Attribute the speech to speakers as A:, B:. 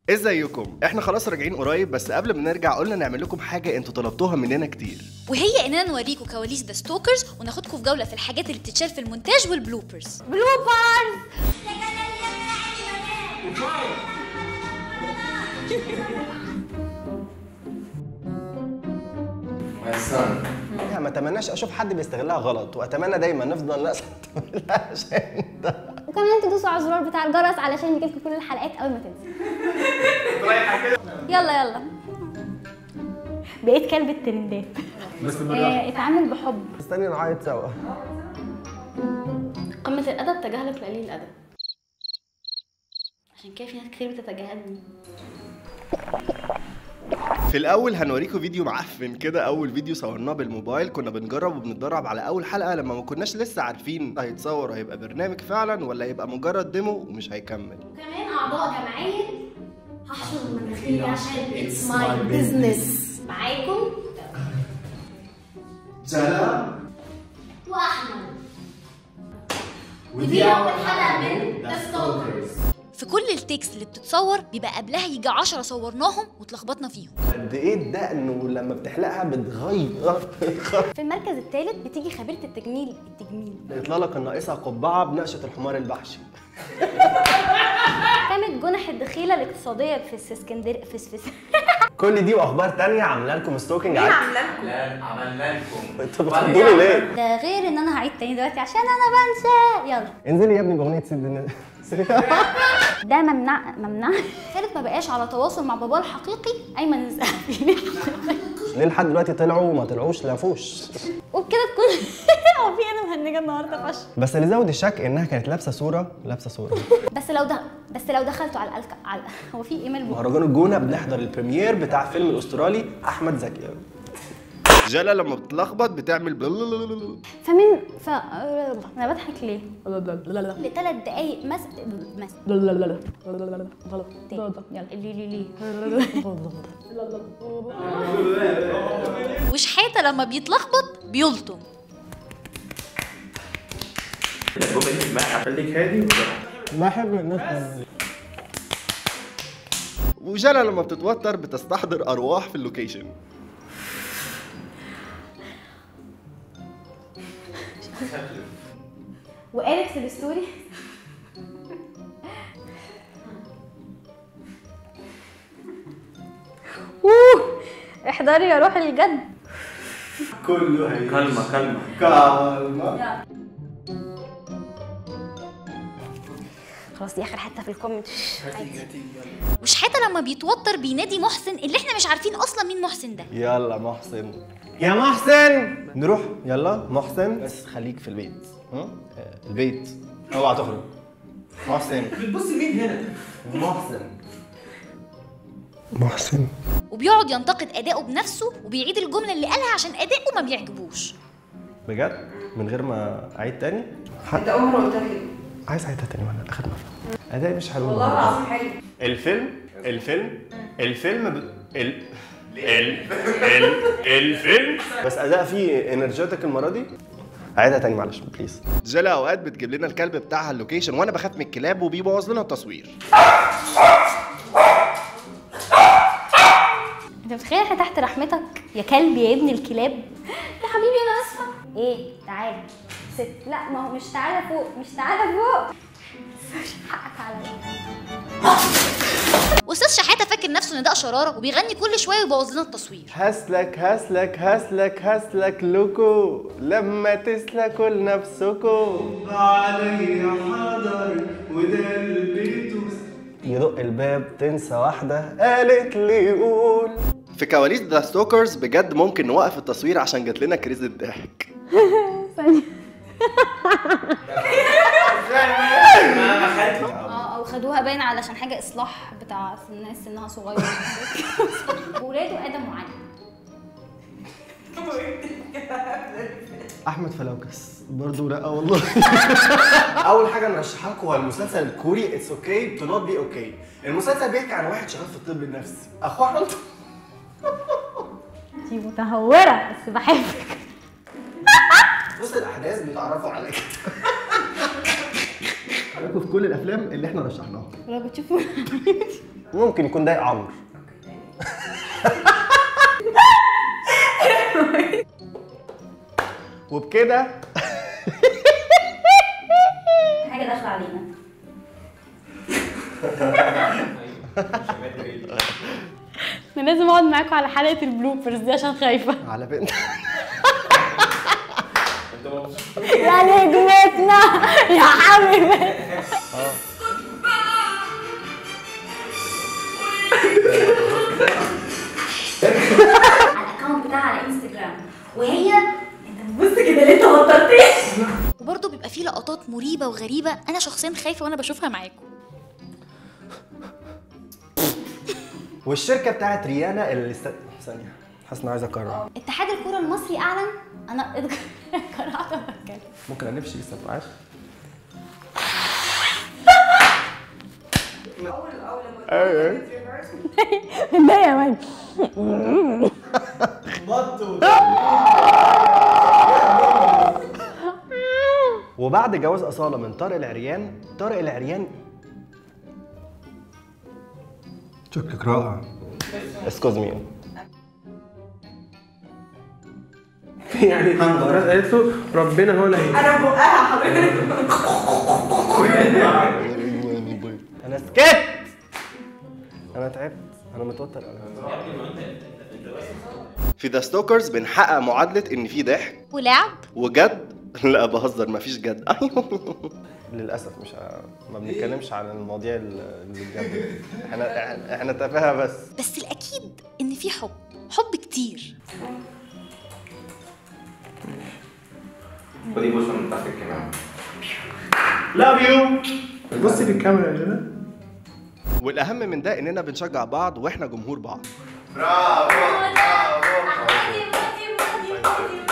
A: ازيكم احنا خلاص راجعين قريب بس قبل ما نرجع قلنا نعمل لكم حاجه انتوا طلبتوها مننا كتير
B: وهي اننا نوريكم كواليس ذا ستوكرز وناخدكم في جوله في الحاجات اللي بتتشال في المونتاج والبلوبرز
C: بلوبرز
D: يعني ما اتمناش اشوف حد بيستغلها غلط واتمنى دايما نفضل نستغلها عشان ده
C: وكمان تدوسوا على الزرار بتاع الجرس علشان يجيلكم كل الحلقات اول ما تنزل يلا يلا بقيت كلب الترندات
D: بس
C: آه، اتعامل بحب
D: استني نعيط سوا
E: قمة الأدب تجاهلك لقليل الأدب عشان كده في ناس كتير بتتجاهلني
A: في الاول هنوريكم فيديو معفن كده اول فيديو صورناه بالموبايل كنا بنجرب وبنتدرب على اول حلقه لما ما كناش لسه عارفين هيتصور هيبقى برنامج فعلا ولا هيبقى مجرد ديمو ومش هيكمل
F: وكمان اعضاء جمعيه هحشر المناخير عشان اتس ماي بزنس معاكم
D: سلام
F: واحمد ودي اول حلقه من ذا ستوكرز
B: في كل التكس اللي بتتصور بيبقى قبلها يجي 10 صورناهم واتلخبطنا فيهم
D: قد ايه الدقن ولما بتحلقها بتغير
C: في المركز الثالث بتيجي خبيره التجميل التجميل
D: يطلع لك الناقصه قبعه بنقشه الحمار البحشي
C: قامت جنح الدخيله الاقتصاديه في اسكندريه في في
D: كل دي واخبار تانية عامله لكم ستوكينج على
G: لا عملنا لكم
D: انتوا بتخضوني ليه؟
C: ده غير ان انا هعيد تاني دلوقتي عشان انا بنسى يلا
D: انزلي يا ابني باغنيه سيد الناس
C: ده ممنوع ممنوع خالد ما بقاش على تواصل مع باباه الحقيقي ايمن الزهبي
D: ليه لحد دلوقتي طلعوا وما طلعوش لافوش
C: وبكده تكون هو في انا مهنجه النهارده فشخ
D: بس اللي زود الشك انها كانت لابسه صوره لابسه صوره
C: بس لو ده بس لو دخلتوا على الألك... على هو في ايميل بو-
D: مهرجان الجونه بنحضر البريمير بتاع فيلم الاسترالي احمد زكي
A: جالا لما بتلخبط بتعمل بلللللل.
C: فمن ف انا بضحك ليه؟ لثلاث دقايق مس مس يلا ليه ليه ليه
B: وشحاته لما بيتلخبط بيلطم
G: الجمله دي في دماغك خليك هادي وبتاع.
D: بحب الناس
A: وجالا لما بتتوتر بتستحضر ارواح في اللوكيشن
C: وقالت في الستوري اوه احضري يا روح الجد
D: كله هي
G: كلمه كلمه
D: كلمه
C: خلاص دي اخر حته في الكومنت
B: وشحاته لما بيتوتر بينادي محسن اللي احنا مش عارفين اصلا مين محسن ده
D: يلا محسن يا محسن نروح يلا محسن بس خليك في البيت ها آه، البيت اوعى تخرج محسن
G: بتبص مين هنا
D: محسن محسن
B: وبيقعد ينتقد اداؤه بنفسه وبيعيد الجمله اللي قالها عشان اداؤه ما بيعجبوش
D: بجد من غير ما اعيد تاني
H: انت اول مره قلتها كده
D: عايز اعيدها تاني وانا اخد مفهوم ادائي مش حلو
H: والله العظيم حلو
D: الفيلم الفيلم الفيلم ب... ال... ال... ال... الفيلم بس اداء فيه انرجيتك المره دي عيدها تاني معلش بليز
A: جالا اوقات بتجيب لنا الكلب بتاعها اللوكيشن وانا بخاف من الكلاب وبيبوظ لنا التصوير
C: انت متخيل احنا تحت رحمتك يا كلب يا ابن الكلاب يا حبيبي انا اسفه ايه تعالى ست لا ما هو مش تعالى فوق مش تعالى فوق مش حقك عليا
B: واستاذ شحاته فاكر نفسه ان ده شراره وبيغني كل شويه ويبوظ لنا التصوير
D: هسلك هسلك هسلك هسلك لكو لما تسلكوا لنفسكوا علي حضر وده البيت يدق الباب تنسى واحدة قالت لي قول
A: في كواليس ذا ستوكرز بجد ممكن نوقف التصوير عشان جات لنا كريز الضحك
C: اه او خدوها باين علشان حاجه اصلاح بتاع الناس سنها صغير ولاده ادم وعلي
D: احمد فلوكس برضه لا والله اول حاجه نرشحها لكم هو المسلسل الكوري اتس اوكي تو نوت بي اوكي المسلسل بيحكي عن واحد شغال في الطب النفسي اخوه عمل
C: دي متهوره بس بحبك
D: وسط الاحداث بيتعرفوا على كده في كل الافلام اللي احنا رشحناها
C: لو بتشوفوا
D: ممكن يكون ضايق عمرو وبكده
C: حاجه داخله علينا
E: انا لازم اقعد معاكم على حلقه البلوبرز دي عشان خايفه
D: على بنت
C: يا نجمتنا يا حبيبي
F: على الاكونت بتاعها على انستجرام وهي انت بتبص كده ليه توترتني
B: وبرضه بيبقى فيه لقطات مريبه وغريبه انا شخصيا خايفه وانا بشوفها معاكم
D: والشركه بتاعت ريانا اللي است... ثانيه حاسس اني عايز اكرر
C: اتحاد الكره المصري اعلن انا قرعت بتكلم
D: ممكن انفش لسه ما توقعش
H: اول اول لما
C: ده يا مان
D: وبعد جواز اصاله من طارق العريان طارق العريان
A: شكلك رائع
D: اسكوز مي
I: يعني مرات قالت له ربنا هو اللي هيديك.
H: انا بقها حضرتك
D: انا سكت انا تعبت انا متوتر أوي.
A: في ذا ستوكرز بنحقق معادله ان في ضحك
B: ولعب
A: وجد لا بهزر مفيش جد
D: للاسف مش ه... ما بنتكلمش عن المواضيع اللي بجد احنا احنا- احنا تفاهه بس
B: بس الاكيد ان في حب حب كتير
G: خدي بوسه من تحت الكمام
D: لاف يو
I: بصي في الكاميرا يا جدع
A: والاهم من ده اننا بنشجع بعض واحنا جمهور بعض
G: برافو
F: موتي موتي موتي موتي